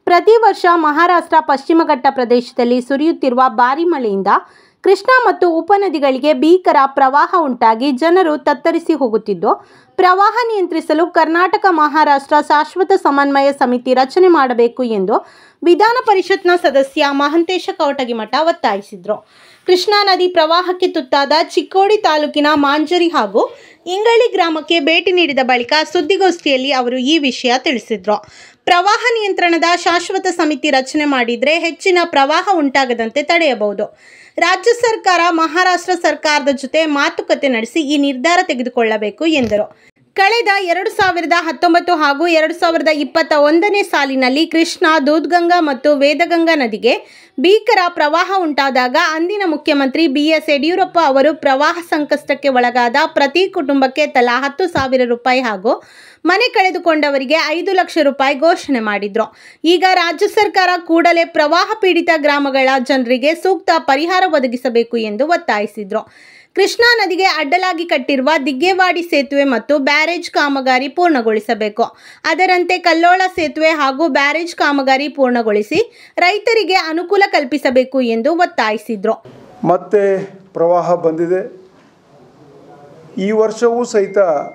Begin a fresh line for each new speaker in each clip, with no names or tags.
ಪ್ರತಿ ವರ್ಷ ಮಹಾರಾಷ್ಟ್ರ ಪಶ್ಚಿಮ ಘಟ್ಟ ಪ್ರದೇಶದಲ್ಲಿ ಸುರಿಯುತ್ತಿರುವ ಭಾರಿ ಮಳೆಯಿಂದ ಕೃಷ್ಣಾ ಮತ್ತು ಉಪನದಿಗಳಿಗೆ ಭೀಕರ ಪ್ರವಾಹ ಉಂಟಾಗಿ ಜನರು ತತ್ತರಿಸಿ ಹೋಗುತ್ತಿದ್ದು ಪ್ರವಾಹ ನಿಯಂತ್ರಿಸಲು ಕರ್ನಾಟಕ ಮಹಾರಾಷ್ಟ್ರ ಶಾಶ್ವತ ಸಮನ್ವಯ ಸಮಿತಿ ರಚನೆ ಮಾಡಬೇಕು ಎಂದು ವಿಧಾನ ಪರಿಷತ್ನ ಸದಸ್ಯ ಮಹಂತೇಶ ಕವಟಗಿಮಠ ಒತ್ತಾಯಿಸಿದರು ಕೃಷ್ಣಾ ನದಿ ಪ್ರವಾಹಕ್ಕೆ ತುತ್ತಾದ ಚಿಕ್ಕೋಡಿ ತಾಲೂಕಿನ ಮಾಂಜರಿ ಹಾಗೂ ಇಂಗಳಿ ಗ್ರಾಮಕ್ಕೆ ಭೇಟಿ ನೀಡಿದ ಬಳಿಕ ಸುದ್ದಿಗೋಷ್ಠಿಯಲ್ಲಿ ಅವರು ಈ ವಿಷಯ ತಿಳಿಸಿದರು ಪ್ರವಾಹ ನಿಯಂತ್ರಣದ ಶಾಶ್ವತ ಸಮಿತಿ ರಚನೆ ಮಾಡಿದರೆ ಹೆಚ್ಚಿನ ಪ್ರವಾಹ ಉಂಟಾಗದಂತೆ ತಡೆಯಬಹುದು ರಾಜ್ಯ ಸರ್ಕಾರ ಮಹಾರಾಷ್ಟ್ರ ಸರ್ಕಾರದ ಜೊತೆ ಮಾತುಕತೆ ನಡೆಸಿ ಈ ನಿರ್ಧಾರ ತೆಗೆದುಕೊಳ್ಳಬೇಕು ಎಂದರು ಕಳೆದ ಎರಡು ಸಾವಿರದ ಹತ್ತೊಂಬತ್ತು ಹಾಗೂ ಎರಡು ಸಾವಿರದ ಇಪ್ಪತ್ತ ಒಂದನೇ ಸಾಲಿನಲ್ಲಿ ಕೃಷ್ಣಾ ದೂದ್ಗಂಗಾ ಮತ್ತು ವೇದಗಂಗಾ ನದಿಗೆ ಭೀಕರ ಪ್ರವಾಹ ಉಂಟಾದಾಗ ಅಂದಿನ ಮುಖ್ಯಮಂತ್ರಿ ಬಿ ಎಸ್ ಯಡಿಯೂರಪ್ಪ ಅವರು ಪ್ರವಾಹ ಸಂಕಷ್ಟಕ್ಕೆ ಒಳಗಾದ ಪ್ರತಿ ಕುಟುಂಬಕ್ಕೆ ತಲಾ ಹತ್ತು ಸಾವಿರ ರೂಪಾಯಿ ಹಾಗೂ ಮನೆ ಕಳೆದುಕೊಂಡವರಿಗೆ ಐದು ಲಕ್ಷ ರೂಪಾಯಿ ಘೋಷಣೆ ಮಾಡಿದ್ರು ಈಗ ರಾಜ್ಯ ಸರ್ಕಾರ ಕೂಡಲೇ ಪ್ರವಾಹ ಪೀಡಿತ ಗ್ರಾಮಗಳ ಜನರಿಗೆ ಸೂಕ್ತ ಪರಿಹಾರ ಒದಗಿಸಬೇಕು ಎಂದು ಒತ್ತಾಯಿಸಿದ್ರು ಕೃಷ್ಣಾ ನದಿಗೆ ಅಡ್ಡಲಾಗಿ ಕಟ್ಟಿರುವ ದಿಗ್ಗೇವಾಡಿ ಸೇತುವೆ ಮತ್ತು ಬ್ಯಾರೇಜ್ ಕಾಮಗಾರಿ ಪೂರ್ಣಗೊಳಿಸಬೇಕು ಅದರಂತೆ ಕಲ್ಲೋಳ ಸೇತುವೆ ಹಾಗೂ ಬ್ಯಾರೇಜ್ ಕಾಮಗಾರಿ ಪೂರ್ಣಗೊಳಿಸಿ ರೈತರಿಗೆ ಅನುಕೂಲ ಕಲ್ಪಿಸಬೇಕು ಎಂದು ಒತ್ತಾಯಿಸಿದ್ರು
ಮತ್ತೆ ಪ್ರವಾಹ ಬಂದಿದೆ ಈ ವರ್ಷವೂ ಸಹಿತ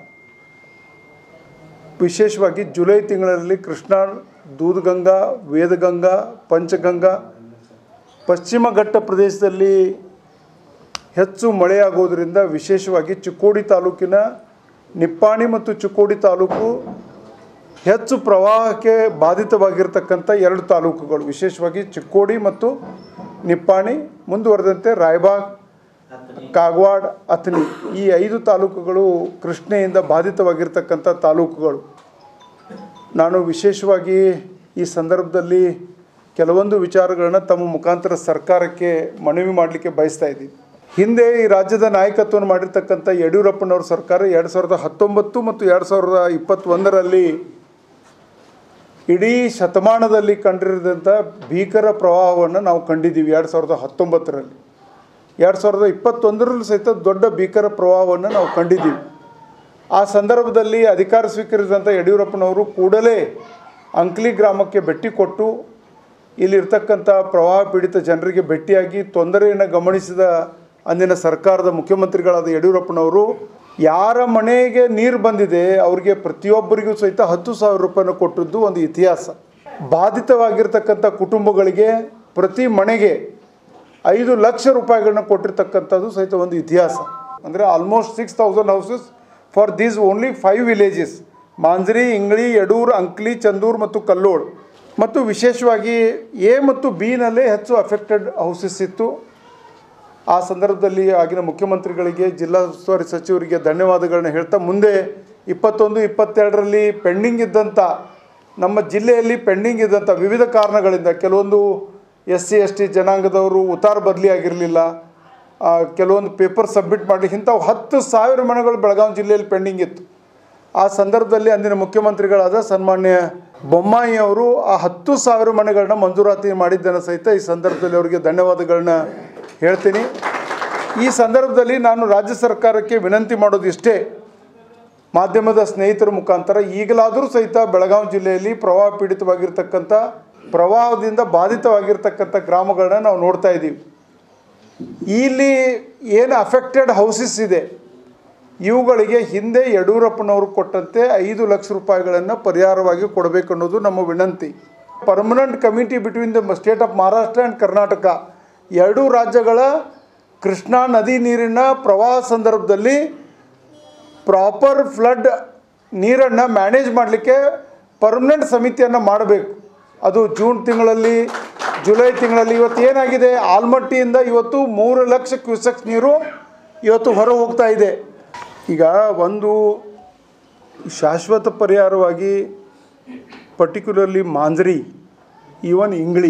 ವಿಶೇಷವಾಗಿ ಜುಲೈ ತಿಂಗಳಲ್ಲಿ ಕೃಷ್ಣಾ ದೂದ್ಗಂಗಾ ವೇದಗಂಗಾ ಪಂಚಗಂಗಾ ಪಶ್ಚಿಮ ಘಟ್ಟ ಪ್ರದೇಶದಲ್ಲಿ ಹೆಚ್ಚು ಮಳೆಯಾಗೋದರಿಂದ ವಿಶೇಷವಾಗಿ ಚಿಕ್ಕೋಡಿ ತಾಲೂಕಿನ ನಿಪ್ಪಾಣಿ ಮತ್ತು ಚಿಕ್ಕೋಡಿ ತಾಲೂಕು ಹೆಚ್ಚು ಪ್ರವಾಹಕ್ಕೆ ಬಾಧಿತವಾಗಿರ್ತಕ್ಕಂಥ ಎರಡು ತಾಲೂಕುಗಳು ವಿಶೇಷವಾಗಿ ಚಿಕ್ಕೋಡಿ ಮತ್ತು ನಿಪ್ಪಾಣಿ ಮುಂದುವರೆದಂತೆ ರಾಯಬಾಗ್ ಕಾಗವಾಡ್ ಅಥಣಿ ಈ ಐದು ತಾಲೂಕುಗಳು ಕೃಷ್ಣೆಯಿಂದ ಬಾಧಿತವಾಗಿರ್ತಕ್ಕಂಥ ತಾಲೂಕುಗಳು ನಾನು ವಿಶೇಷವಾಗಿ ಈ ಸಂದರ್ಭದಲ್ಲಿ ಕೆಲವೊಂದು ವಿಚಾರಗಳನ್ನ ತಮ್ಮ ಮುಖಾಂತರ ಸರ್ಕಾರಕ್ಕೆ ಮನವಿ ಮಾಡಲಿಕ್ಕೆ ಬಯಸ್ತಾ ಇದ್ದೀನಿ ಹಿಂದೆ ಈ ರಾಜ್ಯದ ನಾಯಕತ್ವವನ್ನು ಮಾಡಿರ್ತಕ್ಕಂಥ ಯಡಿಯೂರಪ್ಪನವ್ರ ಸರ್ಕಾರ ಎರಡು ಸಾವಿರದ ಹತ್ತೊಂಬತ್ತು ಮತ್ತು ಎರಡು ಸಾವಿರದ ಇಪ್ಪತ್ತೊಂದರಲ್ಲಿ ಇಡೀ ಶತಮಾನದಲ್ಲಿ ಕಂಡಿರಿದಂಥ ಭೀಕರ ಪ್ರವಾಹವನ್ನು ನಾವು ಕಂಡಿದ್ದೀವಿ ಎರಡು ಸಾವಿರದ ಹತ್ತೊಂಬತ್ತರಲ್ಲಿ ಎರಡು ಸಾವಿರದ ಇಪ್ಪತ್ತೊಂದರಲ್ಲೂ ಸಹಿತ ದೊಡ್ಡ ಭೀಕರ ಪ್ರವಾಹವನ್ನು ನಾವು ಕಂಡಿದ್ದೀವಿ ಆ ಸಂದರ್ಭದಲ್ಲಿ ಅಧಿಕಾರ ಸ್ವೀಕರಿಸಿದಂಥ ಯಡಿಯೂರಪ್ಪನವರು ಕೂಡಲೇ ಅಂಕ್ಲಿ ಗ್ರಾಮಕ್ಕೆ ಭೇಟಿ ಕೊಟ್ಟು ಇಲ್ಲಿರ್ತಕ್ಕಂಥ ಪ್ರವಾಹ ಪೀಡಿತ ಜನರಿಗೆ ಭೇಟಿಯಾಗಿ ತೊಂದರೆಯನ್ನು ಗಮನಿಸಿದ ಅಂದಿನ ಸರ್ಕಾರದ ಮುಖ್ಯಮಂತ್ರಿಗಳಾದ ಯಡಿಯೂರಪ್ಪನವರು ಯಾರ ಮನೆಗೆ ನೀರು ಬಂದಿದೆ ಅವರಿಗೆ ಪ್ರತಿಯೊಬ್ಬರಿಗೂ ಸಹಿತ ಹತ್ತು ಸಾವಿರ ರೂಪಾಯಿನ ಕೊಟ್ಟದ್ದು ಒಂದು ಇತಿಹಾಸ ಬಾಧಿತವಾಗಿರ್ತಕ್ಕಂಥ ಕುಟುಂಬಗಳಿಗೆ ಪ್ರತಿ ಮನೆಗೆ ಐದು ಲಕ್ಷ ರೂಪಾಯಿಗಳನ್ನ ಕೊಟ್ಟಿರ್ತಕ್ಕಂಥದ್ದು ಸಹಿತ ಒಂದು ಇತಿಹಾಸ ಅಂದರೆ almost six thousand houses for these only five villages Manjri Ingli Yadur Ankli Chandur ಮತ್ತು ಕಲ್ಲೋಳ್ ಮತ್ತು ವಿಶೇಷವಾಗಿ ಎ ಮತ್ತು ಬಿನಲ್ಲೇ ಹೆಚ್ಚು ಅಫೆಕ್ಟೆಡ್ ಹೌಸಸ್ ಇತ್ತು ಆ ಸಂದರ್ಭದಲ್ಲಿ ಆಗಿನ ಮುಖ್ಯಮಂತ್ರಿಗಳಿಗೆ ಜಿಲ್ಲಾ ಉಸ್ತುವಾರಿ ಸಚಿವರಿಗೆ ಧನ್ಯವಾದಗಳನ್ನ ಹೇಳ್ತಾ ಮುಂದೆ ಇಪ್ಪತ್ತೊಂದು ಇಪ್ಪತ್ತೆರಡರಲ್ಲಿ ಪೆಂಡಿಂಗ್ ಇದ್ದಂಥ ನಮ್ಮ ಜಿಲ್ಲೆಯಲ್ಲಿ ಪೆಂಡಿಂಗ್ ಇದ್ದಂಥ ವಿವಿಧ ಕಾರಣಗಳಿಂದ ಕೆಲವೊಂದು ಎಸ್ ಸಿ ಎಸ್ ಟಿ ಜನಾಂಗದವರು ಉತ್ತಾರ ಬದಲಿ ಆಗಿರಲಿಲ್ಲ ಕೆಲವೊಂದು ಪೇಪರ್ ಸಬ್ಮಿಟ್ ಮಾಡಲಿಕ್ಕೆ ಇಂಥವು ಹತ್ತು ಸಾವಿರ ಮನೆಗಳು ಬೆಳಗಾವಿ ಜಿಲ್ಲೆಯಲ್ಲಿ ಪೆಂಡಿಂಗ್ ಇತ್ತು ಆ ಸಂದರ್ಭದಲ್ಲಿ ಅಂದಿನ ಮುಖ್ಯಮಂತ್ರಿಗಳಾದ ಸನ್ಮಾನ್ಯ ಬೊಮ್ಮಾಯಿ ಅವರು ಆ ಹತ್ತು ಸಾವಿರ ಮನೆಗಳನ್ನ ಮಂಜೂರಾತಿ ಮಾಡಿದ್ದನ್ನು ಸಹಿತ ಈ ಸಂದರ್ಭದಲ್ಲಿ ಅವರಿಗೆ ಧನ್ಯವಾದಗಳನ್ನ ಹೇಳ್ತೀನಿ ಈ ಸಂದರ್ಭದಲ್ಲಿ ನಾನು ರಾಜ್ಯ ಸರ್ಕಾರಕ್ಕೆ ವಿನಂತಿ ಮಾಡೋದು ಇಷ್ಟೇ ಮಾಧ್ಯಮದ ಸ್ನೇಹಿತರ ಮುಖಾಂತರ ಈಗಲಾದರೂ ಸಹಿತ ಬೆಳಗಾವಿ ಜಿಲ್ಲೆಯಲ್ಲಿ ಪ್ರವಾಹ ಪೀಡಿತವಾಗಿರ್ತಕ್ಕಂಥ ಪ್ರವಾಹದಿಂದ ಬಾಧಿತವಾಗಿರ್ತಕ್ಕಂಥ ಗ್ರಾಮಗಳನ್ನ ನಾವು ನೋಡ್ತಾ ಇದ್ದೀವಿ ಇಲ್ಲಿ ಏನು ಅಫೆಕ್ಟೆಡ್ ಹೌಸಸ್ ಇದೆ ಇವುಗಳಿಗೆ ಹಿಂದೆ ಯಡಿಯೂರಪ್ಪನವರು ಕೊಟ್ಟಂತೆ ಐದು ಲಕ್ಷ ರೂಪಾಯಿಗಳನ್ನು ಪರಿಹಾರವಾಗಿ ಕೊಡಬೇಕು ಅನ್ನೋದು ನಮ್ಮ ವಿನಂತಿ permanent committee between the state of Maharashtra and Karnataka ಎರಡೂ ರಾಜ್ಯಗಳ ಕೃಷ್ಣಾ ನದಿ ನೀರಿನ ಪ್ರವಾಹ ಸಂದರ್ಭದಲ್ಲಿ ಪ್ರಾಪರ್ ಫ್ಲಡ್ ನೀರನ್ನು ಮ್ಯಾನೇಜ್ ಮಾಡಲಿಕ್ಕೆ ಪರ್ಮನೆಂಟ್ ಸಮಿತಿಯನ್ನು ಮಾಡಬೇಕು ಅದು ಜೂನ್ ತಿಂಗಳಲ್ಲಿ ಜುಲೈ ತಿಂಗಳಲ್ಲಿ ಇವತ್ತು ಏನಾಗಿದೆ ಆಲ್ಮಟ್ಟಿಯಿಂದ ಇವತ್ತು ಮೂರು ಲಕ್ಷ ಕ್ಯೂಸೆಕ್ಸ್ ನೀರು ಇವತ್ತು ಹೊರ ಹೋಗ್ತಾ ಇದೆ ಈಗ ಒಂದು ಶಾಶ್ವತ ಪರಿಹಾರವಾಗಿ ಪರ್ಟಿಕ್ಯುಲರ್ಲಿ ಮಾಂಜ್ರಿ ಈವನ್ ಇಂಗ್ಳಿ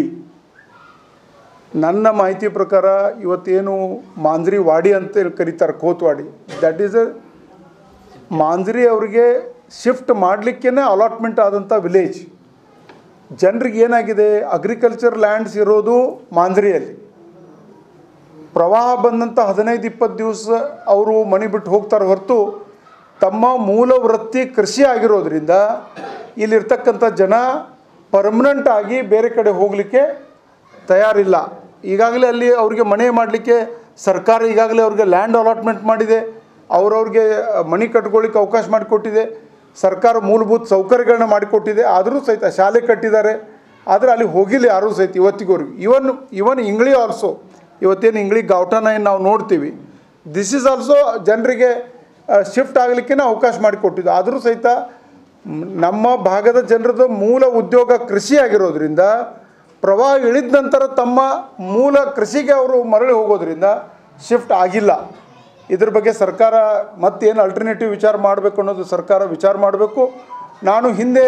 ನನ್ನ ಮಾಹಿತಿ ಪ್ರಕಾರ ಇವತ್ತೇನು ಮಾಂಜ್ರಿ ವಾಡಿ ಅಂತ ಕರೀತಾರೆ ಕೋತ್ವಾಡಿ ದ್ಯಾಟ್ ಈಸ್ ಅ ಮಾಂಜ್ರಿ ಅವರಿಗೆ ಶಿಫ್ಟ್ ಮಾಡಲಿಕ್ಕೇ ಅಲಾಟ್ಮೆಂಟ್ ಆದಂಥ ವಿಲೇಜ್ ಜನರಿಗೆ ಏನಾಗಿದೆ ಅಗ್ರಿಕಲ್ಚರ್ ಲ್ಯಾಂಡ್ಸ್ ಇರೋದು ಮಾಂಜ್ರಿಯಲ್ಲಿ ಪ್ರವಾಹ ಬಂದಂಥ ಹದಿನೈದು ಇಪ್ಪತ್ತು ದಿವಸ ಅವರು ಮನೆ ಬಿಟ್ಟು ಹೋಗ್ತಾರೆ ಹೊರತು ತಮ್ಮ ಮೂಲ ವೃತ್ತಿ ಕೃಷಿ ಆಗಿರೋದ್ರಿಂದ ಇಲ್ಲಿರ್ತಕ್ಕಂಥ ಜನ ಪರ್ಮನೆಂಟ್ ಆಗಿ ಬೇರೆ ಕಡೆ ಹೋಗಲಿಕ್ಕೆ ತಯಾರಿಲ್ಲ ಈಗಾಗಲೇ ಅಲ್ಲಿ ಅವ್ರಿಗೆ ಮನೆ ಮಾಡಲಿಕ್ಕೆ ಸರ್ಕಾರ ಈಗಾಗಲೇ ಅವ್ರಿಗೆ ಲ್ಯಾಂಡ್ ಅಲಾಟ್ಮೆಂಟ್ ಮಾಡಿದೆ ಅವ್ರವ್ರಿಗೆ ಮನೆ ಕಟ್ಕೊಳ್ಳಿಕ್ಕೆ ಅವಕಾಶ ಮಾಡಿಕೊಟ್ಟಿದೆ ಸರ್ಕಾರ ಮೂಲಭೂತ ಸೌಕರ್ಯಗಳನ್ನ ಮಾಡಿಕೊಟ್ಟಿದೆ ಆದರೂ ಸಹಿತ ಶಾಲೆ ಕಟ್ಟಿದ್ದಾರೆ ಆದರೆ ಅಲ್ಲಿ ಹೋಗಿಲ್ಲ ಯಾರೂ ಸಹಿತ ಇವತ್ತಿಗೋರ್ಗು ಇವನ್ ಇವನ್ ಇಂಗ್ಳಿ ಆಲ್ಸೋ ಇವತ್ತೇನು ಇಂಗ್ಳಿ ಗಾವ್ಟಾನ ಏನು ನಾವು ನೋಡ್ತೀವಿ ದಿಸ್ ಈಸ್ ಆಲ್ಸೋ ಜನರಿಗೆ ಶಿಫ್ಟ್ ಆಗಲಿಕ್ಕೆ ಅವಕಾಶ ಮಾಡಿಕೊಟ್ಟಿದ್ದು ಆದರೂ ಸಹಿತ ಮ್, ನಮ್ಮ ಭಾಗದ ಜನರದ್ದು ಮೂಲ ಉದ್ಯೋಗ ಕೃಷಿ ಆಗಿರೋದ್ರಿಂದ ಪ್ರವಾಹ ಇಳಿದ ನಂತರ ತಮ್ಮ ಮೂಲ ಕೃಷಿಗೆ ಅವರು ಮರಳಿ ಹೋಗೋದ್ರಿಂದ ಶಿಫ್ಟ್ ಆಗಿಲ್ಲ ಇದ್ರ ಬಗ್ಗೆ ಸರ್ಕಾರ ಮತ್ತೇನು ಅಲ್ಟರ್ನೇಟಿವ್ ವಿಚಾರ ಮಾಡಬೇಕು ಅನ್ನೋದು ಸರ್ಕಾರ ವಿಚಾರ ಮಾಡಬೇಕು ನಾನು ಹಿಂದೆ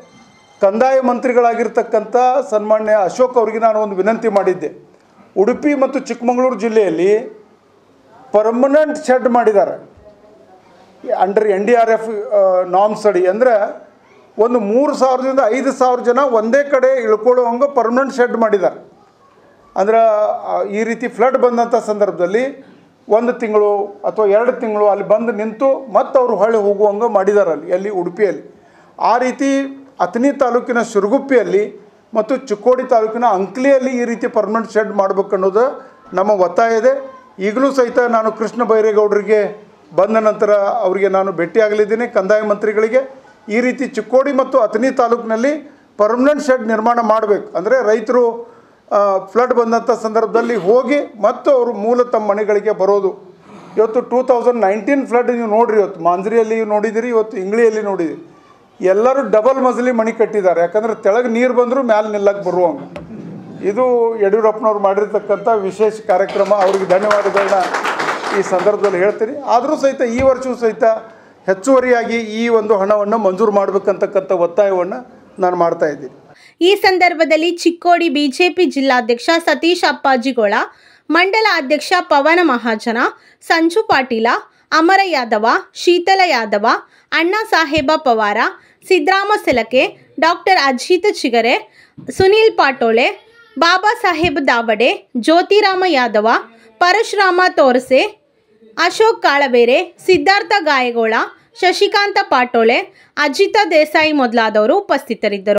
ಕಂದಾಯ ಮಂತ್ರಿಗಳಾಗಿರ್ತಕ್ಕಂಥ ಸನ್ಮಾನ್ಯ ಅಶೋಕ್ ಅವರಿಗೆ ನಾನು ಒಂದು ವಿನಂತಿ ಮಾಡಿದ್ದೆ ಉಡುಪಿ ಮತ್ತು ಚಿಕ್ಕಮಗಳೂರು ಜಿಲ್ಲೆಯಲ್ಲಿ ಪರ್ಮನೆಂಟ್ ಶೆಡ್ ಮಾಡಿದ್ದಾರೆ under N D R F norms ಅಡಿ ಅಂದರೆ ಒಂದು ಮೂರು ಸಾವಿರದಿಂದ ಐದು ಸಾವಿರ ಜನ ಒಂದೇ ಕಡೆ ಇಳ್ಕೊಳ್ಳೋವಂಗೆ ಪರ್ಮನೆಂಟ್ ಶೆಡ್ ಮಾಡಿದ್ದಾರೆ ಅಂದ್ರೆ ಆ, ಈ ರೀತಿ ಫ್ಲಡ್ ಬಂದಂಥ ಸಂದರ್ಭದಲ್ಲಿ ಒಂದು ತಿಂಗಳು ಅಥವಾ ಎರಡು ತಿಂಗಳು ಅಲ್ಲಿ ಬಂದು ನಿಂತು ಮತ್ತೆ ಅವರು ಹೊಳ್ಳಿ ಹೋಗುವಂಗೆ ಮಾಡಿದ್ದಾರೆ ಅಲ್ಲಿ ಎಲ್ಲಿ ಉಡುಪಿಯಲ್ಲಿ ಆ ರೀತಿ ಅಥಣಿ ತಾಲೂಕಿನ ಶಿರಗುಪ್ಪಿಯಲ್ಲಿ ಮತ್ತು ಚಿಕ್ಕೋಡಿ ತಾಲೂಕಿನ ಅಂಕ್ಲಿಯಲ್ಲಿ ಈ ರೀತಿ ಪರ್ಮನೆಂಟ್ ಶೆಡ್ ಮಾಡಬೇಕು ಅನ್ನೋದು ನಮ್ಮ ಒತ್ತಾಯ ಇದೆ ಈಗಲೂ ಸಹಿತ ನಾನು ಕೃಷ್ಣ ಬೈರೇಗೌಡರಿಗೆ ಬಂದ ನಂತರ ಅವರಿಗೆ ನಾನು ಭೇಟಿಯಾಗಲಿದ್ದೀನಿ ಕಂದಾಯ ಮಂತ್ರಿಗಳಿಗೆ ಈ ರೀತಿ ಚಿಕ್ಕೋಡಿ ಮತ್ತು ಅಥಣಿ ತಾಲೂಕಿನಲ್ಲಿ ಪರ್ಮನೆಂಟ್ ಶೆಡ್ ನಿರ್ಮಾಣ ಮಾಡಬೇಕು ಅಂದರೆ ರೈತರು ಫ್ಲಡ್ ಬಂದಂಥ ಸಂದರ್ಭದಲ್ಲಿ ಹೋಗಿ ಮತ್ತು ಅವರು ಮೂಲ ತಮ್ಮ ಮನೆಗಳಿಗೆ ಬರೋದು ಇವತ್ತು ಟೂ ತೌಸಂಡ್ ನೈನ್ಟೀನ್ ಫ್ಲಡ್ ನೀವು ನೋಡ್ರಿ ಇವತ್ತು ಮಾಂಜ್ರಿಯಲ್ಲಿ ನೋಡಿದಿರಿ ಇವತ್ತು ಇಂಗ್ಳಿಯಲ್ಲಿ ನೋಡಿದಿರಿ ಎಲ್ಲರೂ ಡಬಲ್ ಮಜಲಿ ಮನೆ ಕಟ್ಟಿದ್ದಾರೆ ಯಾಕಂದ್ರೆ ತೆಳಗೆ ನೀರು ಬಂದರೂ ಮ್ಯಾಲೆ ನಿಲ್ಲಕ್ಕೆ ಬರುವಂಗೆ ಇದು ಯಡಿಯೂರಪ್ಪನವ್ರು ಮಾಡಿರ್ತಕ್ಕಂಥ ವಿಶೇಷ ಕಾರ್ಯಕ್ರಮ ಅವ್ರಿಗೆ ಧನ್ಯವಾದಗಳನ್ನ ಈ ಸಂದರ್ಭದಲ್ಲಿ ಹೇಳ್ತೀನಿ ಆದರೂ ಸಹಿತ ಈ ವರ್ಷವೂ ಸಹಿತ ಹೆಚ್ಚುವರಿಯಾಗಿ ಈ ಒಂದು ಹಣವನ್ನು ಮಂಜೂರು ಮಾಡಬೇಕಂತಕ್ಕಂಥ ಒತ್ತಾಯವನ್ನು ನಾನು ಮಾಡ್ತಾ ಇದ್ದೀನಿ
ಈ ಸಂದರ್ಭದಲ್ಲಿ ಚಿಕ್ಕೋಡಿ ಬಿಜೆಪಿ ಜಿಲ್ಲಾಧ್ಯಕ್ಷ ಸತೀಶ್ ಅಪ್ಪಾಜಿಗೋಳ ಮಂಡಲ ಅಧ್ಯಕ್ಷ ಪವನ ಮಹಾಜನ ಸಂಜು ಪಾಟೀಲ ಅಮರ ಯಾದವ ಶೀತಲ ಯಾದವ ಅಣ್ಣಾ ಸಾಹೇಬ ಪವಾರ ಸಿದ್ರಾಮ ಸೆಲಕೆ ಡಾಕ್ಟರ್ ಅಜಿತ್ ಚಿಗರೆ ಸುನೀಲ್ ಪಾಟೋಳೆ ಬಾಬಾ ಸಾಹೇಬ್ ದಾವಡೆ ಜ್ಯೋತಿರಾಮ ಯಾದವ ಪರಶುರಾಮ ತೋರಸೆ ಅಶೋಕ್ ಕಾಳಬೇರೆ ಸಿದ್ಧಾರ್ಥ ಗಾಯಗೋಳ ಶಶಿಕಾಂತ ಪಾಟೋಳೆ ಅಜಿತಾ ದೇಸಾಯಿ ಮೊದಲಾದವರು ಉಪಸ್ಥಿತರಿದ್ದರು